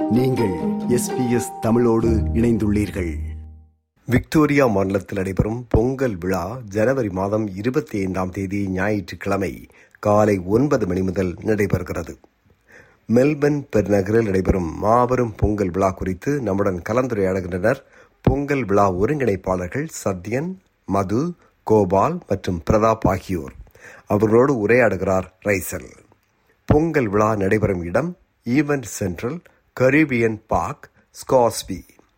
நீங்கள் எஸ்பிஎஸ் தமிழோடு இணைந்துள்ளீர்கள் விக்டோரியா மாநிலத்தில் நடைபெறும் பொங்கல் விழா ஜனவரி மாதம் இருபத்தி ஐந்தாம் தேதி ஞாயிற்றுக்கிழமை காலை ஒன்பது மணி முதல் நடைபெறுகிறது மெல்பர்ன் பெருநகரில் நடைபெறும் மாபெரும் பொங்கல் விழா குறித்து நம்முடன் கலந்துரையாடுகின்றனர் பொங்கல் விழா ஒருங்கிணைப்பாளர்கள் சத்யன் மது கோபால் மற்றும் பிரதாப் ஆகியோர் அவர்களோடு உரையாடுகிறார் ரைசல் பொங்கல் விழா நடைபெறும் இடம் ஈவென்ட் சென்ட்ரல் கரீபியன் பார்க் ஸ்காஸ்பி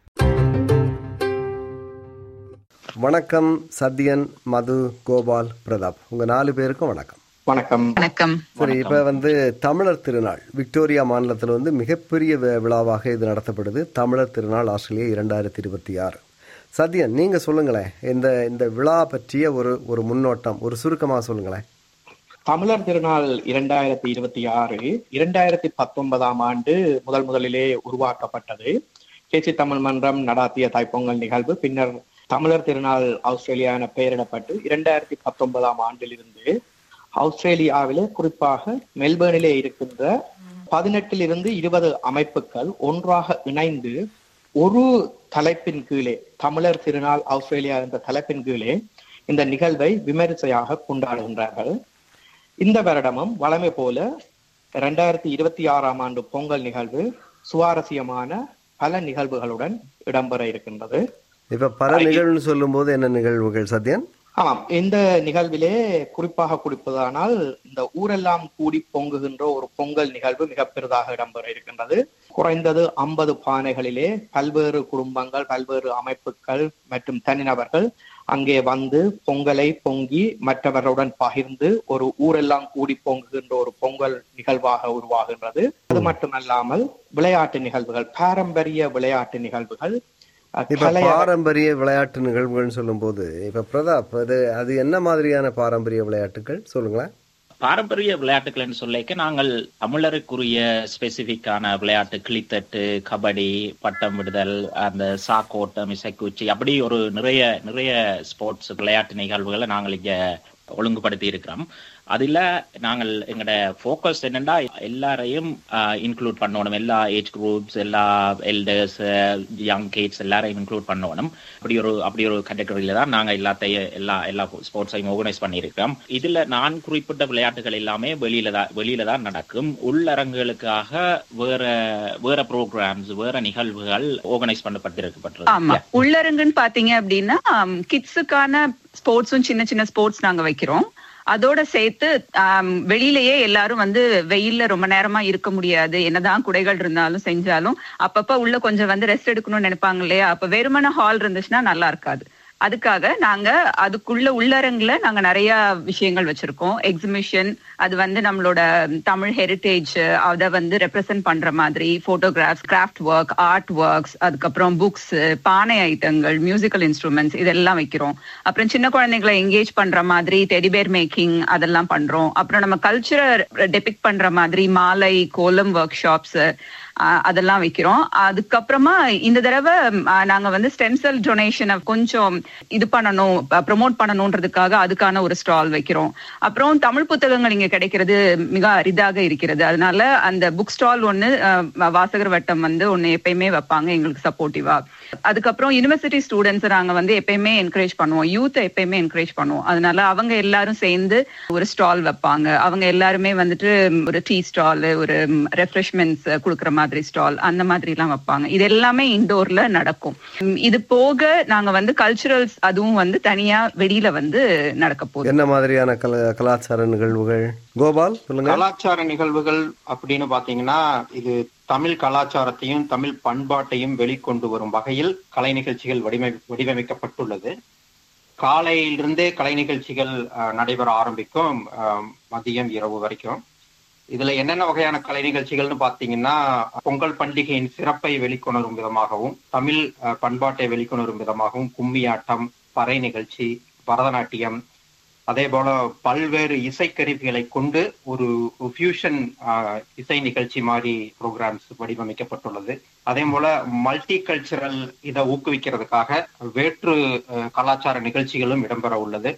வணக்கம் சத்யன் மது கோபால் பிரதாப் உங்க நாலு பேருக்கும் வணக்கம் வணக்கம் வணக்கம் சரி இப்ப வந்து தமிழர் திருநாள் விக்டோரியா மாநிலத்தில் வந்து மிகப்பெரிய வி- விழாவாக இது நடத்தப்படுது தமிழர் திருநாள் ஆஸ்திரேலியா இரண்டாயிரத்தி இருபத்தி ஆறு சத்யன் நீங்க சொல்லுங்களேன் இந்த இந்த விழா பற்றிய ஒரு ஒரு முன்னோட்டம் ஒரு சுருக்கமா சொல்லுங்களேன் தமிழர் திருநாள் இரண்டாயிரத்தி இருபத்தி ஆறு இரண்டாயிரத்தி பத்தொன்பதாம் ஆண்டு முதல் முதலிலே உருவாக்கப்பட்டது கேசி தமிழ் மன்றம் நடாத்திய தைப்பொங்கல் நிகழ்வு பின்னர் தமிழர் திருநாள் ஆஸ்திரேலியா என பெயரிடப்பட்டு இரண்டாயிரத்தி பத்தொன்பதாம் ஆண்டிலிருந்து ஆஸ்திரேலியாவிலே குறிப்பாக மெல்பர்னிலே இருக்கின்ற பதினெட்டிலிருந்து இருபது அமைப்புகள் ஒன்றாக இணைந்து ஒரு தலைப்பின் கீழே தமிழர் திருநாள் ஆஸ்திரேலியா என்ற தலைப்பின் கீழே இந்த நிகழ்வை விமரிசையாக கொண்டாடுகின்றார்கள் இந்த வருடமும் வழமை போல இரண்டாயிரத்தி இருபத்தி ஆறாம் ஆண்டு பொங்கல் நிகழ்வு சுவாரஸ்யமான பல நிகழ்வுகளுடன் இடம்பெற இருக்கின்றது இப்ப பல நிகழ்வுன்னு சொல்லும்போது என்ன நிகழ்வுகள் சத்யன் ஆமாம் இந்த நிகழ்விலே குறிப்பாக குறிப்பதானால் இந்த ஊரெல்லாம் கூடி பொங்குகின்ற ஒரு பொங்கல் நிகழ்வு மிக பெரிதாக இடம்பெற இருக்கின்றது குறைந்தது ஐம்பது பானைகளிலே பல்வேறு குடும்பங்கள் பல்வேறு அமைப்புகள் மற்றும் தனிநபர்கள் அங்கே வந்து பொங்கலை பொங்கி மற்றவர்களுடன் பகிர்ந்து ஒரு ஊரெல்லாம் கூடி பொங்குகின்ற ஒரு பொங்கல் நிகழ்வாக உருவாகின்றது அது மட்டுமல்லாமல் விளையாட்டு நிகழ்வுகள் பாரம்பரிய விளையாட்டு நிகழ்வுகள் அஹ், இப்ப கலை பாரம்பரிய விளையாட்டு நிகழ்வுகள்னு சொல்லும்போது இப்ப பிரதாப் அது அது என்ன மாதிரியான பாரம்பரிய விளையாட்டுகள் சொல்லுங்களேன் பாரம்பரிய விளையாட்டுகள்னு சொல்லிக்க நாங்கள் தமிழருக்குரிய ஸ்பெசிபிக்கான விளையாட்டு கிளித்தட்டு கபடி பட்டம் விடுதல் அந்த சாக்கோட்டம் இசைக்குச்சி அப்படி ஒரு நிறைய நிறைய ஸ்போர்ட்ஸ் விளையாட்டு நிகழ்வுகளை நாங்கள் இங்க ஒழுங்குபடுத்தி இருக்கிறோம் அதுல நாங்கள் எங்களோட ஃபோக்கஸ் என்னன்னா எல்லாரையும் இன்க்ளூட் பண்ணணும் எல்லா ஏஜ் குரூப்ஸ் எல்லா எல்டர்ஸ் யங் கிட்ஸ் எல்லாரையும் இன்க்ளூட் பண்ணணும் அப்படி ஒரு அப்படி ஒரு கேட்டகரியில தான் நாங்க எல்லாத்தையும் எல்லா எல்லா ஸ்போர்ட்ஸையும் ஆர்கனைஸ் பண்ணியிருக்கோம் இதுல நான் குறிப்பிட்ட விளையாட்டுகள் எல்லாமே வெளியில தான் வெளியில தான் நடக்கும் உள்ளரங்குகளுக்காக வேற வேற ப்ரோக்ராம்ஸ் வேற நிகழ்வுகள் ஆர்கனைஸ் பண்ணப்பட்டிருக்கப்பட்டிருக்கு ஆமா உள்ளரங்குன்னு பாத்தீங்க அப்படின்னா கிட்ஸுக்கான ஸ்போர்ட்ஸும் சின்ன சின்ன ஸ்போர்ட்ஸ் நாங்க வைக்கிறோம் அதோட சேர்த்து ஆம், வெளியிலயே எல்லாரும் வந்து வெயில்ல ரொம்ப நேரமா இருக்க முடியாது என்னதான் குடைகள் இருந்தாலும் செஞ்சாலும் அப்பப்ப உள்ள கொஞ்சம் வந்து ரெஸ்ட் எடுக்கணும்னு நினைப்பாங்க இல்லையா அப்ப வெறுமன ஹால் இருந்துச்சுன்னா நல்லா இருக்காது அதுக்காக நாங்க அதுக்குள்ள உள்ளரங்குல நாங்க நிறைய விஷயங்கள் வச்சிருக்கோம் எக்ஸிபிஷன் அது வந்து நம்மளோட தமிழ் ஹெரிட்டேஜ் அதை வந்து ரெப்ரசென்ட் பண்ற மாதிரி photographs craft work art works அதுக்கப்புறம் புக்ஸ் பானை ஐட்டங்கள் மியூசிக்கல் இன்ஸ்ட்ருமெண்ட்ஸ் இதெல்லாம் வைக்கிறோம் அப்புறம் சின்ன குழந்தைங்களை என்கேஜ் பண்ற மாதிரி டெடிபேர் மேக்கிங் அதெல்லாம் பண்றோம் அப்புறம் நம்ம கல்ச்சரை டெபிக் பண்ற மாதிரி மாலை கோலம் ஒர்க் ஷாப்ஸ் அதெல்லாம் வைக்கிறோம் அதுக்கப்புறமா இந்த தடவை ஆ, நாங்க வந்து ஸ்டெம் செல் டொனேஷனை கொஞ்சம் இது பண்ணணும் ப்ரொமோட் பண்ணணுன்றதுக்காக அதுக்கான ஒரு ஸ்டால் வைக்கிறோம் அப்புறம் தமிழ் புத்தகங்கள் இங்க கிடைக்கிறது மிக அரிதாக இருக்கிறது அதனால அந்த புக் ஸ்டால் ஒன்னு ஆ, வாசகர் வட்டம் வந்து ஒன்னு எப்பயுமே வைப்பாங்க எங்களுக்கு சப்போர்ட்டிவா அதுக்கப்புறம் யூனிவர்சிட்டி ஸ்டூடெண்ட்ஸ் நாங்க வந்து எப்பயுமே என்கரேஜ் பண்ணுவோம் யூத் எப்பயுமே என்கரேஜ் பண்ணுவோம் அதனால அவங்க எல்லாரும் சேர்ந்து ஒரு ஸ்டால் வைப்பாங்க அவங்க எல்லாருமே வந்துட்டு ஒரு டீ ஸ்டால் ஒரு ரெஃப்ரெஷ்மெண்ட்ஸ் கொடுக்குற மாதிரி ஸ்டால் அந்த மாதிரி எல்லாம் வைப்பாங்க இது எல்லாமே இண்டோர்ல நடக்கும் உம், இது போக நாங்க வந்து கல்ச்சுரல்ஸ் அதுவும் வந்து தனியா வெளியில வந்து நடக்க போகுது என்ன மாதிரியான கல கலாச்சார நிகழ்வுகள் கோபால் சொல்லுங்க கலாச்சார நிகழ்வுகள் அப்படின்னு பாத்தீங்கன்னா இது தமிழ் கலாச்சாரத்தையும் தமிழ் பண்பாட்டையும் வெளிக்கொண்டு வரும் வகையில் கலை நிகழ்ச்சிகள் வடிவமை வடிவமைக்கப்பட்டுள்ளது காலையிலிருந்தே கலை நிகழ்ச்சிகள் அஹ், நடைபெற ஆரம்பிக்கும் அஹ், மதியம் இரவு வரைக்கும் இதுல என்னென்ன வகையான கலை நிகழ்ச்சிகள்னு பாத்தீங்கன்னா பொங்கல் பண்டிகையின் சிறப்பை வெளிக்கொணரும் விதமாகவும் தமிழ் அஹ், பண்பாட்டை வெளிக்கொணரும் விதமாகவும் கும்மியாட்டம் பறை நிகழ்ச்சி பரதநாட்டியம் அதே போல பல்வேறு இசைக்கருவிகளை கொண்டு ஒரு ஃபியூஷன் இசை நிகழ்ச்சி மாதிரி ப்ரோக்ராம்ஸ் வடிவமைக்கப்பட்டுள்ளது அதே போல மல்டி கல்ச்சரல் இதை ஊக்குவிக்கிறதுக்காக வேற்று அஹ், கலாச்சார நிகழ்ச்சிகளும் இடம்பெற உள்ளது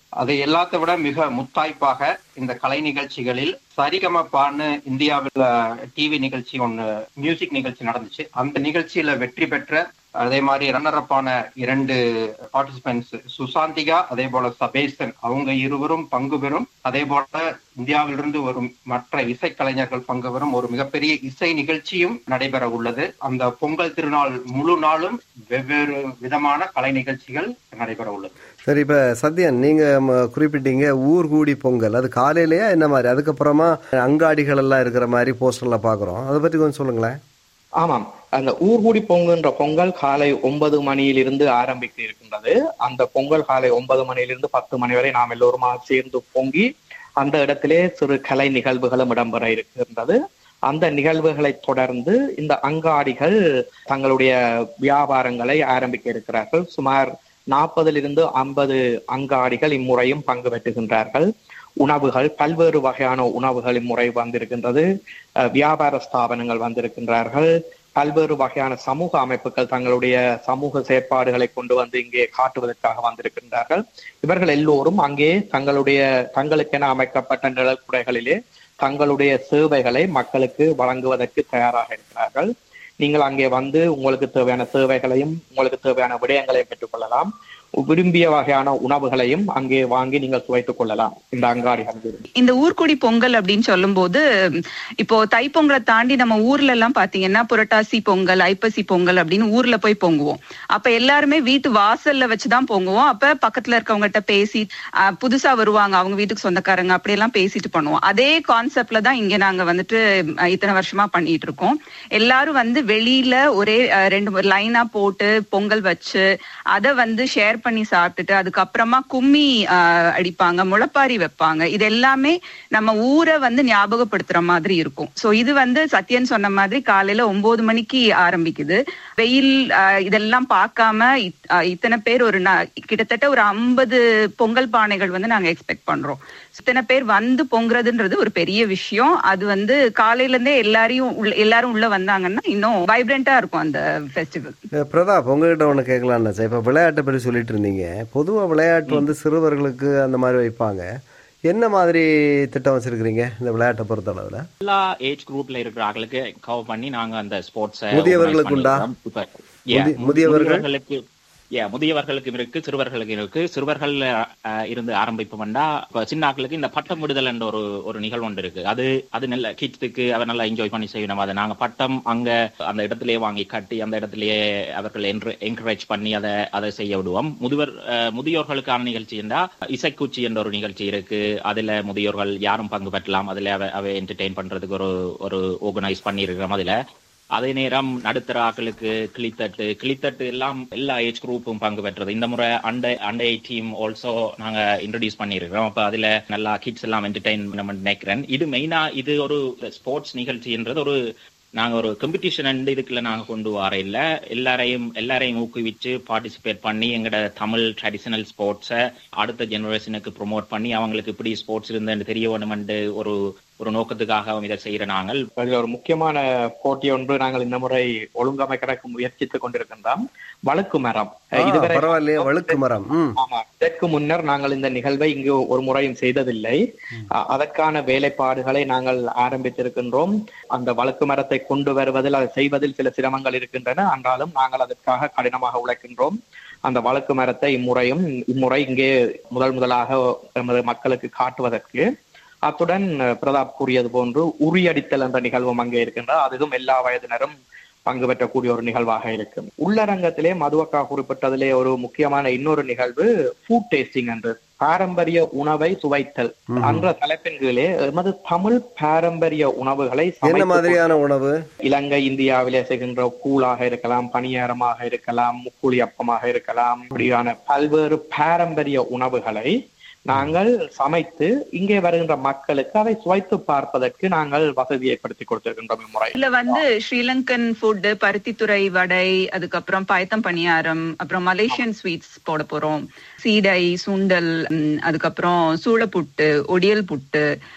அதை எல்லாத்த விட மிக முத்தாய்ப்பாக இந்த கலை நிகழ்ச்சிகளில் சரிகமப்பான்னு இந்தியாவில் டிவி நிகழ்ச்சி ஒன்னு மியூசிக் நிகழ்ச்சி நடந்துச்சு அந்த நிகழ்ச்சியில வெற்றி பெற்ற அதே மாதிரி ரன்னர் அப்பான இரண்டு பார்ட்டிசிபென்ட்ஸ் சுசாந்திகா அதே போல சபேசன் அவங்க இருவரும் பங்கு பெறும் அதே போல இந்தியாவிலிருந்து வரும் மற்ற இசைக்கலைஞர்கள் பங்கு பெறும் ஒரு மிகப்பெரிய இசை நிகழ்ச்சியும் நடைபெற உள்ளது அந்த பொங்கல் திருநாள் முழு நாளும் வெவ்வேறு விதமான கலை நிகழ்ச்சிகள் நடைபெற உள்ளது சரி இப்ப சத்யன் நீங்க ம, குறிப்பிட்டீங்க ஊர் கூடி பொங்கல் அது காலையிலயா என்ன மாதிரி அதுக்கப்புறமா அங்காடிகள் எல்லாம் இருக்கிற மாதிரி போஸ்டர்ல பாக்குறோம் அதை பத்தி கொஞ்சம் சொல்லுங்களேன் ஆமாம் அந்த ஊர்கூடி பொங்குன்ற பொங்கல் காலை ஒன்பது மணியிலிருந்து ஆரம்பிக்க இருக்கின்றது அந்த பொங்கல் காலை ஒன்பது மணியிலிருந்து பத்து மணி வரை நாம் எல்லோருமா சேர்ந்து பொங்கி அந்த இடத்திலே சிறு கலை நிகழ்வுகளும் இடம்பெற இருக்கின்றது அந்த நிகழ்வுகளை தொடர்ந்து இந்த அங்காடிகள் தங்களுடைய வியாபாரங்களை ஆரம்பிக்க இருக்கிறார்கள் சுமார் நாற்பதிலிருந்து ஐம்பது அங்காடிகள் இம்முறையும் பங்கு பெற்றுகின்றார்கள் உணவுகள் பல்வேறு வகையான உணவுகள் இம்முறை வந்திருக்கின்றது அஹ் வியாபார ஸ்தாபனங்கள் வந்திருக்கின்றார்கள் பல்வேறு வகையான சமூக அமைப்புகள் தங்களுடைய சமூக செயற்பாடுகளை கொண்டு வந்து இங்கே காட்டுவதற்காக வந்திருக்கின்றார்கள் இவர்கள் எல்லோரும் அங்கே தங்களுடைய தங்களுக்கென அமைக்கப்பட்ட நிழற்குடைகளிலே தங்களுடைய சேவைகளை மக்களுக்கு வழங்குவதற்கு தயாராக இருக்கிறார்கள் நீங்கள் அங்கே வந்து உங்களுக்கு தேவையான சேவைகளையும் உங்களுக்கு தேவையான விடயங்களையும் பெற்றுக்கொள்ளலாம் விரும்பிய வகையான உணவுகளையும் அங்கே வாங்கி நீங்கள் சுவைத்துக் கொள்ளலாம் இந்த அங்காடிகளில் இந்த ஊர்க்குடி பொங்கல் அப்படின்னு சொல்லும்போது இப்போ தைப்பொங்கலை தாண்டி நம்ம ஊர்ல எல்லாம் பாத்தீங்கன்னா புரட்டாசி பொங்கல் ஐப்பசி பொங்கல் அப்படின்னு ஊர்ல போய் பொங்குவோம் அப்ப எல்லாருமே வீட்டு வாசல்ல வச்சுதான் பொங்குவோம் அப்ப பக்கத்துல இருக்கவங்ககிட்ட பேசி அஹ், புதுசா வருவாங்க அவங்க வீட்டுக்கு சொந்தக்காரங்க அப்படியெல்லாம் பேசிட்டு பண்ணுவோம் அதே கான்செப்ட்ல தான் இங்க நாங்க வந்துட்டு அஹ், இத்தனை வருஷமா பண்ணிட்டு இருக்கோம் எல்லாரும் வந்து வெளியில ஒரே அஹ், ரெண்டு லைனா போட்டு பொங்கல் வச்சு அதை வந்து ஷேர் பண்ணி சாப்பிட்டுட்டு அதுக்கப்புறமா கும்மி ஆஹ், அடிப்பாங்க முளைப்பாரி வைப்பாங்க இது எல்லாமே நம்ம ஊரை வந்து ஞாபகப்படுத்துற மாதிரி இருக்கும் சோ இது வந்து சத்யன் சொன்ன மாதிரி காலையில ஒன்பது மணிக்கு ஆரம்பிக்குது வெயில் ஆஹ், இதெல்லாம் பார்க்காம இத்- ஆஹ், இத்தனை பேர் ஒரு நா- கிட்டத்தட்ட ஒரு ஐம்பது பொங்கல் பானைகள் வந்து நாங்க எக்ஸ்பெக்ட் பண்றோம் இத்தனை பேர் வந்து பொங்குறதுன்றது ஒரு பெரிய விஷயம் அது வந்து காலையில இருந்தே எல்லாரையும் உள்ள- எல்லாரும் உள்ள வந்தாங்கன்னா இன்னும் வைப்ரண்டா இருக்கும் அந்த ஃபெஸ்டிவல் அஹ் பிரதாப் உங்ககிட்ட ஒன்று கேட்கலான்னு நினச்சேன் இப்போ விளையாட்டை பற்றி சொல்லிட்டு இருந்தீங்க பொதுவாக விளையாட்டு வந்து சிறுவர்களுக்கு அந்த மாதிரி வைப்பாங்க என்ன மாதிரி திட்டம் வச்சிருக்கிறீங்க இந்த விளையாட்டை பொறுத்த அளவில் எல்லா ஏஜ் குரூப்ல இருக்கிற ஆட்களுக்கு கவர் பண்ணி நாங்க அந்த ஸ்போர்ட்ஸ் முதியவர்களுக்கு உண்டா? முதி- முதியவர்கள்? முதியவர்களுக்கு yeah, முதியவர்களுக்கும் இருக்கு சிறுவர்களுக்கும் இருக்கு சிறுவர்கள் அஹ், இருந்து ஆரம்பிப்போம்டா இப்ப சின்ன ஆட்களுக்கு இந்த பட்டம் விடுதல் என்ற ஒரு ஒரு நிகழ்வு ஒன்று இருக்கு அது அது நல்ல கிட்ஸுக்கு அவர் நல்லா என்ஜாய் பண்ணி செய்யணும் அதை நாங்க பட்டம் அங்க அந்த இடத்திலேயே வாங்கி கட்டி அந்த இடத்திலேயே அவர்கள் என்கரேஜ் பண்ணி அதை அதை செய்ய விடுவோம் முதியவர் அஹ், முதியோர்களுக்கான நிகழ்ச்சி என்றா இசைக்குச்சி என்ற ஒரு நிகழ்ச்சி இருக்கு அதுல முதியோர்கள் யாரும் பங்கு பெற்றலாம் அதுல அவ அவை என்டர்டெயின் பண்றதுக்கு ஒரு ஒரு ஆர்கனைஸ் பண்ணியிருக்கிறோம் அதுல அதே நேரம் நடுத்தர ஆட்களுக்கு கிளித்தட்டு கிளித்தட்டு எல்லாம் எல்லா ஏஜ் குரூப்பும் பங்கு பெற்றது இந்த முறை அண்டை அண்டை டீம் ஆல்சோ நாங்க இன்ட்ரடியூஸ் பண்ணியிருக்கிறோம் அப்ப அதுல நல்லா கிட்ஸ் எல்லாம் என்டர்டைன்மெண்ட் நினைக்கிறேன் இது மெயினா இது ஒரு ஸ்போர்ட்ஸ் நிகழ்ச்சின்றது ஒரு நாங்க ஒரு காம்படிஷன் இதுக்குள்ள நாங்க கொண்டு வர இல்ல எல்லாரையும் எல்லாரையும் ஊக்குவிச்சு பார்ட்டிசிபேட் பண்ணி எங்கட தமிழ் ட்ரெடிஷனல் ஸ்போர்ட்ஸை அடுத்த ஜெனரேஷனுக்கு ப்ரோமோட் பண்ணி அவங்களுக்கு இப்படி ஸ்போர்ட்ஸ் இருந்து தெரிய வேணுமென்று ஒரு ஒரு நோக்கத்துக்காக இதை செய்யற நாங்கள் அதில் ஒரு முக்கியமான போட்டி ஒன்று நாங்கள் இந்த முறை ஒழுங்கமைக்கிறதுக்கு முயற்சித்துக் கொண்டிருக்கின்றோம் வழுக்கு மரம் ஆ, இதுவரை பரவாயில்லையே வழுக்கு மரம் ம் ஆமா இதற்கு முன்னர் நாங்கள் இந்த நிகழ்வை இங்கு ஒரு முறையும் செய்ததில்லை அ- அதற்கான வேலைப்பாடுகளை நாங்கள் ஆரம்பித்திருக்கின்றோம் அந்த வழக்கு மரத்தை கொண்டு வருவதில் அதை செய்வதில் சில சிரமங்கள் இருக்கின்றன என்றாலும் நாங்கள் அதற்காக கடினமாக உழைக்கின்றோம் அந்த வழக்கு மரத்தை இம்முறையும் இம்முறை இங்கே முதல் முதலாக எமது மக்களுக்கு காட்டுவதற்கு அத்துடன் அஹ், பிரதாப் கூறியது போன்று உரியடித்தல் என்ற நிகழ்வும் அங்கே இருக்கின்றது அதுவும் எல்லா வயதினரும் பங்கு பெற்றக்கூடிய ஒரு நிகழ்வாக இருக்கும் உள்ளரங்கத்திலே மதுவக்கா குறிப்பிட்டதிலே ஒரு முக்கியமான இன்னொரு நிகழ்வு ஃபுட் டேஸ்டிங் என்று பாரம்பரிய உணவை சுவைத்தல் என்ற தலைப்பின் கீழே எமது தமிழ் பாரம்பரிய உணவுகளை என்ன சமைத்து மாதிரியான உணவு இலங்கை இந்தியாவிலே செய்கின்ற கூழாக இருக்கலாம் பணியாரமாக இருக்கலாம் முக்குழி அப்பமாக இருக்கலாம் இப்படியான பல்வேறு பாரம்பரிய உணவுகளை நாங்கள் சமைத்து இங்கே வருகின்ற மக்களுக்கு அதை சுவைத்து பார்ப்பதற்கு நாங்கள் வசதி ஏற்படுத்தி கொடுத்திருக்கின்றோம் இம்முறை இதுல வந்து ஸ்ரீலங்கன் ஃபுட் பருத்தித்துறை வடை அதுக்கப்புறம் பயத்தம் பணியாரம் அப்புறம் மலேசியன் ஸ்வீட்ஸ் போட போறோம் சீடை சுண்டல் ம், அதுக்கப்புறம் சூளப்புட்டு ஒடியல் புட்டு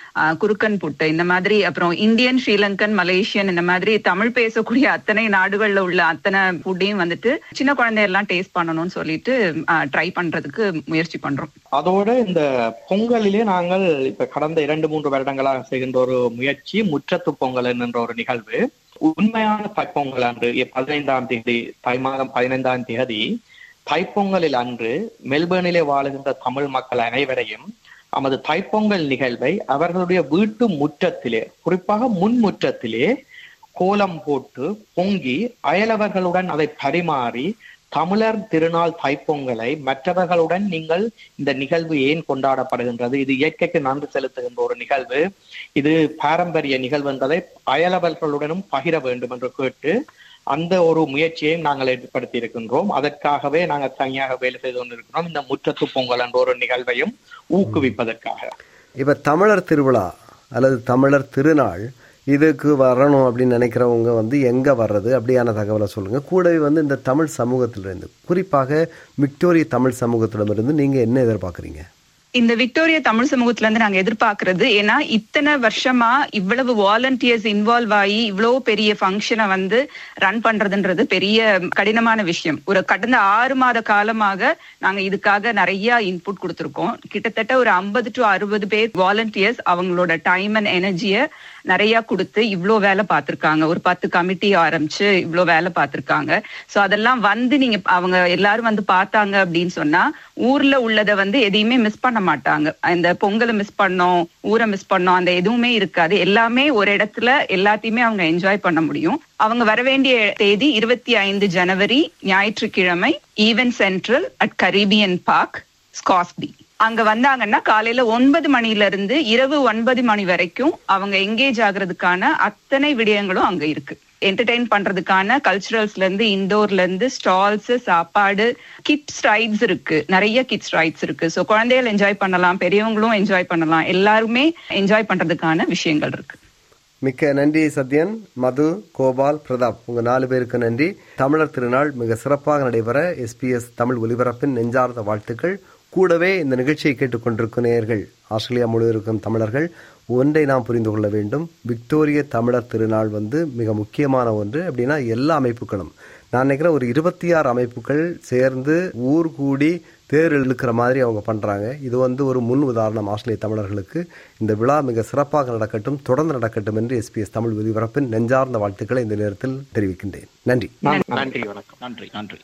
ஆஹ் குருக்கன் புட்டு இந்த மாதிரி அப்புறம் இந்தியன் ஸ்ரீலங்கன் மலேசியன் இந்த மாதிரி தமிழ் பேசக்கூடிய அத்தனை நாடுகள்ல உள்ள அத்தனை ஃபுட்டையும் வந்துட்டு சின்ன குழந்தையெல்லாம் டேஸ்ட் பண்ணணும்னு சொல்லிட்டு ட்ரை பண்றதுக்கு முயற்சி பண்றோம் அதோட இந்த பொங்கலிலே நாங்கள் இப்ப கடந்த இரண்டு மூன்று வருடங்களாக செய்கின்ற ஒரு முயற்சி முற்றத்து பொங்கல் என்ற ஒரு நிகழ்வு உண்மையான தைப்பொங்கல் அன்று பதினைந்தாம் தேதி தை மாதம் பதினைந்தாம் தேதி தைப்பொங்கலில் அன்று மெல்பர்னிலே வாழுகின்ற தமிழ் மக்கள் அனைவரையும் நமது தைப்பொங்கல் நிகழ்வை அவர்களுடைய வீட்டு முற்றத்திலே குறிப்பாக முன் முற்றத்திலே கோலம் போட்டு பொங்கி அயலவர்களுடன் அதை பரிமாறி தமிழர் திருநாள் தைப்பொங்கலை மற்றவர்களுடன் நீங்கள் இந்த நிகழ்வு ஏன் கொண்டாடப்படுகின்றது இது இயற்கைக்கு நன்றி செலுத்துகின்ற ஒரு நிகழ்வு இது பாரம்பரிய நிகழ்வு என்பதை அயலவர்களுடனும் பகிர வேண்டும் என்று கேட்டு அந்த ஒரு முயற்சியையும் நாங்கள் ஏற்படுத்தி இருக்கின்றோம் அதற்காகவே நாங்கள் தனியாக வேலை செய்து கொண்டிருக்கிறோம் இந்த முற்றத்து பொங்கல் என்ற ஒரு நிகழ்வையும் ஊக்குவிப்பதற்காக இப்ப தமிழர் திருவிழா அல்லது தமிழர் திருநாள் இதுக்கு வரணும் அப்படின்னு நினைக்கிறவங்க வந்து எங்க வர்றது அப்படியான தகவலை சொல்லுங்க கூடவே வந்து இந்த தமிழ் சமூகத்திலிருந்து குறிப்பாக விக்டோரிய தமிழ் சமூகத்திடமிருந்து நீங்க என்ன எதிர்பார்க்குறீங்க இந்த விக்டோரியா தமிழ் சமூகத்துல இருந்து நாங்க எதிர்பார்க்கறது ஏன்னா இத்தனை வருஷமா இவ்வளவு வாலண்டியர்ஸ் இன்வால்வ் ஆகி இவ்வளவு பெரிய ஃபங்க்ஷனை வந்து ரன் பண்றதுன்றது பெரிய கடினமான விஷயம் ஒரு கடந்த ஆறு மாத காலமாக நாங்க இதுக்காக நிறைய இன்புட் கொடுத்துருக்கோம் கிட்டத்தட்ட ஒரு ஐம்பது டு அறுபது பேர் வாலண்டியர்ஸ் அவங்களோட டைம் அண்ட் எனர்ஜிய நிறைய கொடுத்து இவ்வளோ வேலை பார்த்திருக்காங்க ஒரு பத்து கமிட்டி ஆரம்பிச்சு இவ்வளோ வேலை பார்த்திருக்காங்க சோ அதெல்லாம் வந்து நீங்க அவங்க எல்லாரும் வந்து பார்த்தாங்க அப்படின்னு சொன்னா ஊர்ல உள்ளதை வந்து எதையுமே மிஸ் பண்ண மாட்டாங்க அந்த பொங்கலை மிஸ் பண்ணோம் ஊரை மிஸ் பண்ணோம் அந்த எதுவுமே இருக்காது எல்லாமே ஒரு இடத்துல எல்லாத்தையுமே அவங்க என்ஜாய் பண்ண முடியும் அவங்க வர வேண்டிய தேதி இருபத்தி ஐந்து ஜனவரி ஞாயிற்றுக்கிழமை event central at Caribbean park ஸ்காஸ்பி அங்க வந்தாங்கன்னா காலையில ஒன்பது மணில இருந்து இரவு ஒன்பது மணி வரைக்கும் அவங்க எங்கேஜ் ஆகுறதுக்கான அத்தனை விடயங்களும் அங்க இருக்கு என்டர்டெயின் பண்றதுக்கான கல்ச்சுரல்ஸ்ல இருந்து இண்டோர்ல இருந்து ஸ்டால்ஸ் சாப்பாடு கிட்ஸ் ரைட்ஸ் இருக்கு நிறைய கிட்ஸ் ரைட்ஸ் இருக்கு ஸோ குழந்தைகள் என்ஜாய் பண்ணலாம் பெரியவங்களும் என்ஜாய் பண்ணலாம் எல்லாருமே என்ஜாய் பண்றதுக்கான விஷயங்கள் இருக்கு மிக்க நன்றி சத்யன் மது கோபால் பிரதாப் உங்க நாலு பேருக்கு நன்றி தமிழர் திருநாள் மிக சிறப்பாக நடைபெற எஸ்பிஎஸ் தமிழ் ஒலிபரப்பின் நெஞ்சார்ந்த வாழ்த்துக்கள் கூடவே இந்த நிகழ்ச்சியை கேட்டுக்கொண்டிருக்கும் நேயர்கள் ஆஸ்திரேலியா முழுவதற்கும் தமிழர்கள் ஒன்றை நாம் புரிந்து கொள்ள வேண்டும் விக்டோரிய தமிழர் திருநாள் வந்து மிக முக்கியமான ஒன்று அப்படின்னா எல்லா அமைப்புகளும் நான் நினைக்கிறேன் ஒரு இருபத்தி ஆறு அமைப்புகள் சேர்ந்து ஊர் கூடி தேர் இழுக்கிற மாதிரி அவங்க பண்றாங்க இது வந்து ஒரு முன் உதாரணம் ஆஸ்திரேலிய தமிழர்களுக்கு இந்த விழா மிக சிறப்பாக நடக்கட்டும் தொடர்ந்து நடக்கட்டும் என்று எஸ்பிஎஸ் தமிழ் ஒலிபரப்பின் நெஞ்சார்ந்த வாழ்த்துக்களை இந்த நேரத்தில் தெரிவிக்கின்றேன் நன்றி நன்றி வணக்கம் நன்றி நன்றி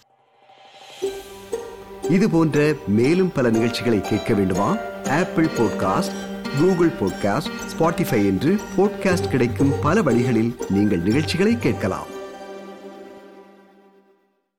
இது போன்ற மேலும் பல நிகழ்ச்சிகளை கேட்க வேண்டுமா Apple podcast Google podcast Spotify என்று பாட்காஸ்ட் கிடைக்கும் பல வழிகளில் நீங்கள் நிகழ்ச்சிகளை கேட்கலாம்